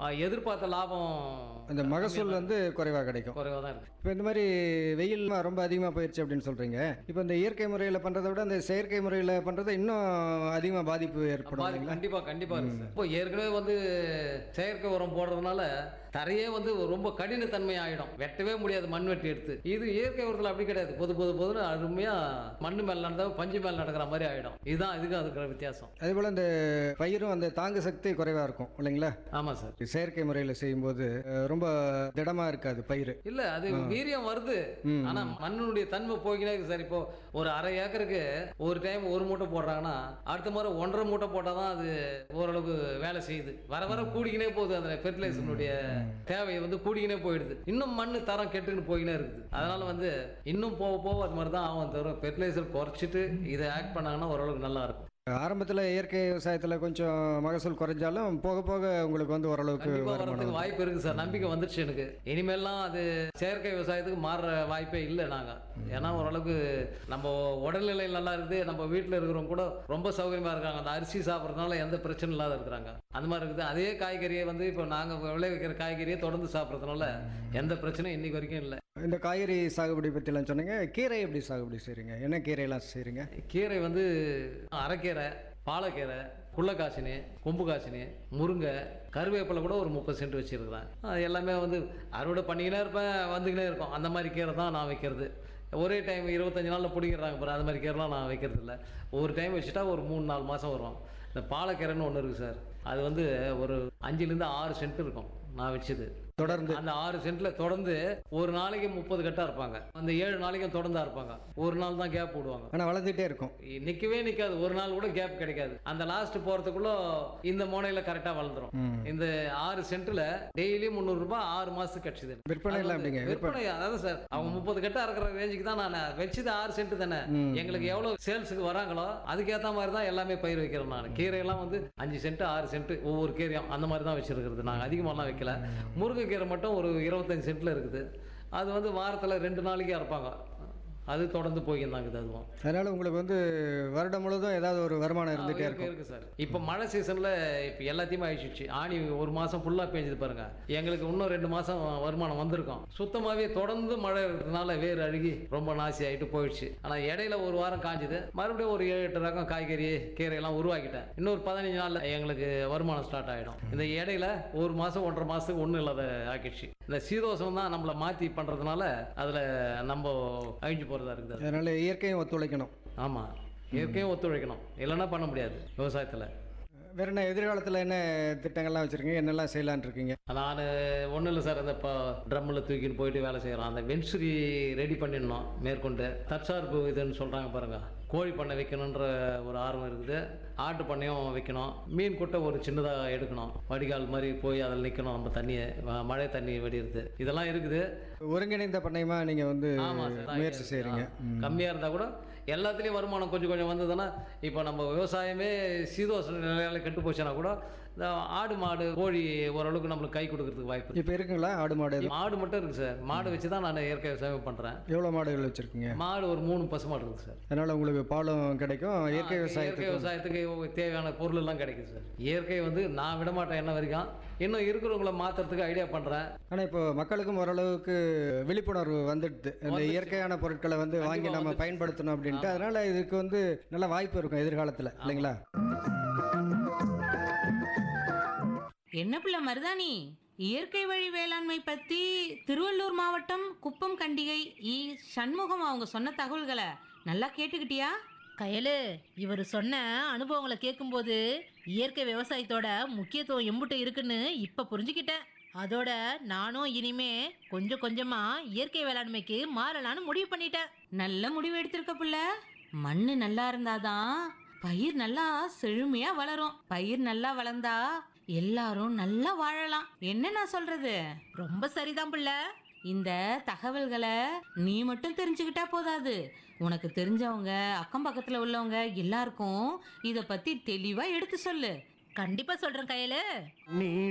அஹ், எதிர்பார்த்த லாபம் அந்த மகசூல் வந்து குறைவாக கிடைக்கும் குறைவாக தான் இருக்கு இப்போ இந்த மாதிரி வெயில் ரொம்ப அதிகமாக போயிடுச்சு அப்படின்னு சொல்கிறீங்க இப்போ இந்த இயற்கை முறையில் பண்ணுறதை விட அந்த செயற்கை முறையில் பண்ணுறது இன்னும் அதிகமாக பாதிப்பு ஏற்படும் பாதி- இல்லைங்களா கண்டிப்பா கண்டிப்பா இருக்கு சார் இப்போ ஏற்கனவே வந்து செயற்கை உரம் போடுறதுனால தரையே வந்து ரொம்ப கடினத்தன்மை ஆயிடும் வெட்டவே முடியாது மண் வெட்டி எடுத்து இது இயற்கை உரத்தில் அப்படி கிடையாது பொது பொது பொதுன்னு அருமையா மண்ணு மேல நடந்தா பஞ்சு மேல நடக்கிற மாதிரி ஆயிடும் இதுதான் இதுக்கு அதுக்கு வித்தியாசம் அதே போல் இந்த பயிரும் அந்த தாங்கு சக்தி குறைவாக இருக்கும் இல்லைங்களா ஆமா சார் செயற்கை முறையில் செய்யும்போது அஹ், ரொம்ப திடமாக இருக்காது பயிர் இல்ல அது வீரியம் வருது ம். ஆனா மண்ணுடைய தன்மை போய்க்கினே இருக்கு சார் இப்போ ஒரு அரை ஏக்கருக்கு ஒரு டைம் ஒரு மூட்டை போடுறாங்கன்னா அடுத்த முறை ஒன்றரை மூட்டை போட்டால் தான் அது ஓரளவுக்கு வேலை செய்யுது வர வர கூடிக்கினே போகுது அந்த ஃபெர்டிலைசருடைய தேவை வந்து கூடிக்கினே போயிடுது இன்னும் மண்ணு தரம் கெட்டுன்னு போயினே இருக்குது அதனால வந்து இன்னும் போக போக அது மாதிரி தான் ஆகும் தவிர ஃபெர்டிலைசர் குறைச்சிட்டு இதை ஆக்ட் பண்ணாங்கன்னா ஓரளவுக்கு நல்லா இருக்கும் ஆரம்பத்தில் இயற்கை விவசாயத்தில் கொஞ்சம் மகசூல் குறைஞ்சாலும் போக போக உங்களுக்கு வந்து ஓரளவுக்கு கண்டிப்பா வருமானம் வர்றதுக்கு வாய்ப்பு இருக்கு சார் நம்பிக்கை வந்துருச்சு எனக்கு இனிமேல்லாம் அது செயற்கை விவசாயத்துக்கு மாறுற வாய்ப்பே இல்லை நாங்க ஏன்னா ஓரளவுக்கு நம்ம உடல்நிலை நல்லா இருக்குது நம்ம வீட்டில் இருக்கிறவங்க கூட ரொம்ப சௌகரியமா இருக்காங்க அந்த அரிசி சாப்பிட்றதுனால எந்த பிரச்சனையும் இல்லாத இருக்கிறாங்க அந்த மாதிரி இருக்குது அதே காய்கறியை வந்து இப்போ நாங்க விளைவிக்கிற காய்கறியை தொடர்ந்து சாப்பிட்றதுனால எந்த பிரச்சனையும் இன்னைக்கு வரைக்கும் இல்லை இந்த காய்கறி சாகுபடி பற்றிலாம் சொன்னீங்க கீரை எப்படி சாகுபடி செய்கிறீங்க என்ன கீரையெல்லாம் செய்கிறீங்க கீரை வந்து அரைக்கீரை பாலக்கீரை குள்ளக்காசினி கொம்பு காசினி முருங்கை கருவேப்பிலை கூட ஒரு முப்பது சென்ட் வச்சுருக்கிறேன் அது எல்லாமே வந்து அறுவடை பண்ணிக்கினே இருப்பேன் வந்துக்கினே இருக்கும் அந்த மாதிரி கீரை தான் நான் வைக்கிறது ஒரே டைம் இருபத்தஞ்சு நாளில் பிடிக்கிறாங்க பாரு அது மாதிரி கீரைலாம் நான் வைக்கிறது இல்லை ஒரு டைம் வச்சுட்டா ஒரு மூணு நாலு மாதம் வரும் இந்த பாலக்கீரைன்னு ஒன்று இருக்குது சார் அது வந்து ஒரு அஞ்சுலேருந்து ஆறு சென்ட் இருக்கும் நான் வச்சது தொடர்ந்து அந்த ஆறு சென்ட்ல தொடர்ந்து ஒரு நாளைக்கு முப்பது கட்டா இருப்பாங்க அந்த ஏழு நாளைக்கும் தொடர்ந்தா இருப்பாங்க ஒரு நாள் தான் கேப் விடுவாங்க ஆனால் வளர்ந்துட்டே இருக்கும் நிக்கவே நிக்காது ஒரு நாள் கூட கேப் கிடைக்காது அந்த லாஸ்ட் போறதுக்குள்ள இந்த மோனையில கரெக்டா வளர்ந்துரும் ம். இந்த ஆறு சென்ட்ல டெய்லி முந்நூறு ரூபாய் ஆறு மாசத்துக்கு கிடைச்சது விற்பனை எல்லாம் எப்படிங்க விற்பனை அதாவது சார் அவங்க முப்பது கட்டா இருக்கிற ரேஞ்சுக்கு தான் நான் வச்சது ஆறு சென்ட் தானே ம். எங்களுக்கு எவ்வளவு சேல்ஸுக்கு வராங்களோ அதுக்கேத்த மாதிரி தான் எல்லாமே பயிர் வைக்கிறோம் நான் கீரையெல்லாம் வந்து அஞ்சு சென்ட் ஆறு சென்ட் ஒவ்வொரு கீரையும் அந்த மாதிரி தான் வச்சிருக்கிறது நாங்கள் அதிகமாலாம் வைக்கல முருங்கைக்கீரை மட்டும் ஒரு இருபத்தஞ்சு சென்ட்ல இருக்குது அது வந்து வாரத்துல ரெண்டு நாளைக்கு அறுப்பாங்க அது தொடர்ந்து போய்க்கிருந்தாங்க அதுவும் அதனால உங்களுக்கு வந்து வருடம் முழுவதும் ஏதாவது ஒரு வருமானம் இருந்துகிட்டே இருக்கு இருக்கும் இருக்கு சார் இப்போ மழை சீசன்ல இப்போ எல்லாத்தையுமே அழிச்சிச்சு ஆணி ஒரு மாசம் ஃபுல்லா பெஞ்சது பாருங்க எங்களுக்கு இன்னும் ரெண்டு மாசம் வருமானம் வந்திருக்கும் சுத்தமாவே தொடர்ந்து மழை இருக்கிறதுனால வேர் அழுகி ரொம்ப நாசி ஆயிட்டு போயிடுச்சு ஆனா இடையில ஒரு வாரம் காஞ்சுது மறுபடியும் ஒரு ஏழு எட்டு ரகம் காய்கறி கீரை எல்லாம் உருவாக்கிட்டேன் இன்னொரு பதினஞ்சு நாள்ல எங்களுக்கு வருமானம் ஸ்டார்ட் ஆயிடும் இந்த இடையில ஒரு மாசம் ஒன்றரை மாசத்துக்கு ஒன்றும் இல்லாத ஆக்கிடுச்சு இந்த சீதோஷம் தான் நம்மளை மாத்தி பண்றதுனால அதுல நம்ம அழிஞ்சு போறதா இருக்குது அது. அதனால இயற்கையும் ஒத்துழைக்கணும் ஆமா இயற்கையும் ஒத்துழைக்கணும் இல்லைன்னா பண்ண முடியாது விவசாயத்துல வேற என்ன எதிர்காலத்தில் என்ன திட்டங்கள்லாம் வச்சுருக்கீங்க என்னெல்லாம் செய்யலான்னு இருக்கீங்க நான் ஒன்றும் இல்லை சார் இந்த இப்போ ட்ரம்மில் தூக்கின்னு போயிட்டு வேலை செய்கிறோம் அந்த வென்சுரி ரெடி பண்ணிடணும் மேற்கொண்டு தற்சார்பு இதுன்னு சொல்கிறாங்க பாருங்க கோழி பண்ணை வைக்கணுன்ற ஒரு ஆர்வம் இருக்குது ஆட்டு பண்ணையும் வைக்கணும் மீன் குட்டை ஒரு சின்னதாக எடுக்கணும் வடிகால் மாதிரி போய் அதில் நிற்கணும் நம்ம தண்ணியை வ- மழை தண்ணி வடிகிறது இதெல்லாம் இருக்குது ஒருங்கிணைந்த பண்ணையமா நீங்கள் வந்து ஆமாம் சார் முயற்சி செய்கிறீங்க கம்மியாக இருந்தால் கூட எல்லாத்துலேயும் வருமானம் கொஞ்சம் கொஞ்சம் வந்ததுன்னா இப்போ நம்ம விவசாயமே சீதோஷ நிலையால கெட்டு போச்சுன்னா கூட இந்த ஆடு மாடு கோழி ஓரளவுக்கு நம்மளுக்கு கை கொடுக்கறதுக்கு வாய்ப்பு இருக்கு. இப்போ இருக்குங்களா ஆடு மாடு எதுவும் மாடு மட்டும் இருக்கு சார் மாடு வச்சு தான் நான் இயற்கை விவசாயம் பண்ணுறேன் எவ்வளோ மாடுகள் வச்சுருக்கீங்க மாடு ஒரு மூணு பசு மாடு இருக்கு சார் அதனால் உங்களுக்கு பாலும் கிடைக்கும் இயற்கை இயற்கை விவசாயத்துக்கு விவசாயத்துக்கு தேவையான பொருள் எல்லாம் கிடைக்குது சார் இயற்கை வந்து நான் விட மாட்டேன் என்ன வரைக்கும் இன்னும் இருக்கிறவங்கள மாத்துறதுக்கு ஐடியா பண்ணுறேன் ஆனால் இப்போ மக்களுக்கும் ஓரளவுக்கு விழிப்புணர்வு வந்துடுது இந்த வந்துடுச்சு. இயற்கையான பொருட்களை வந்து வாங்கி கண்டிப்பா நம்ம வந்துடுச்சு. பயன்படுத்தணும் அப்படின்ட்டு அதனால இதுக்கு வந்து நல்ல வாய்ப்பு இருக்கும் எதிர்காலத்தில் இல்லைங்களா என்ன பிள்ளை மருதாணி இயற்கை வழி வேளாண்மை பத்தி திருவள்ளூர் மாவட்டம் குப்பம் கண்டிகை இ சண்முகம் அவங்க சொன்ன தகவல்களை நல்லா கேட்டுக்கிட்டியா கயலு இவர் சொன்ன அனுபவங்களை கேட்கும்போது இயற்கை விவசாயத்தோட முக்கியத்துவம் எம்புட்டு இருக்குன்னு இப்ப புரிஞ்சுக்கிட்டேன் அதோட நானும் இனிமே கொஞ்சம் கொஞ்சமா இயற்கை வேளாண்மைக்கு மாறலான்னு முடிவு பண்ணிட்டேன் நல்ல முடிவு எடுத்திருக்க புள்ள மண்ணு நல்லா இருந்தாதான் பயிர் நல்லா செழுமையா வளரும் பயிர் நல்லா வளர்ந்தா எல்லாரும் நல்லா வாழலாம் என்ன நான் சொல்றது ரொம்ப சரிதான் பிள்ளை இந்த தகவல்களை நீ மட்டும் தெரிஞ்சுக்கிட்டா போதாது உனக்கு தெரிஞ்சவங்க அக்கம் பக்கத்துல உள்ளவங்க எல்லாருக்கும் இத பத்தி தெளிவா எடுத்து சொல்லு கண்டிப்பா சொல்றேன் கயலு நீ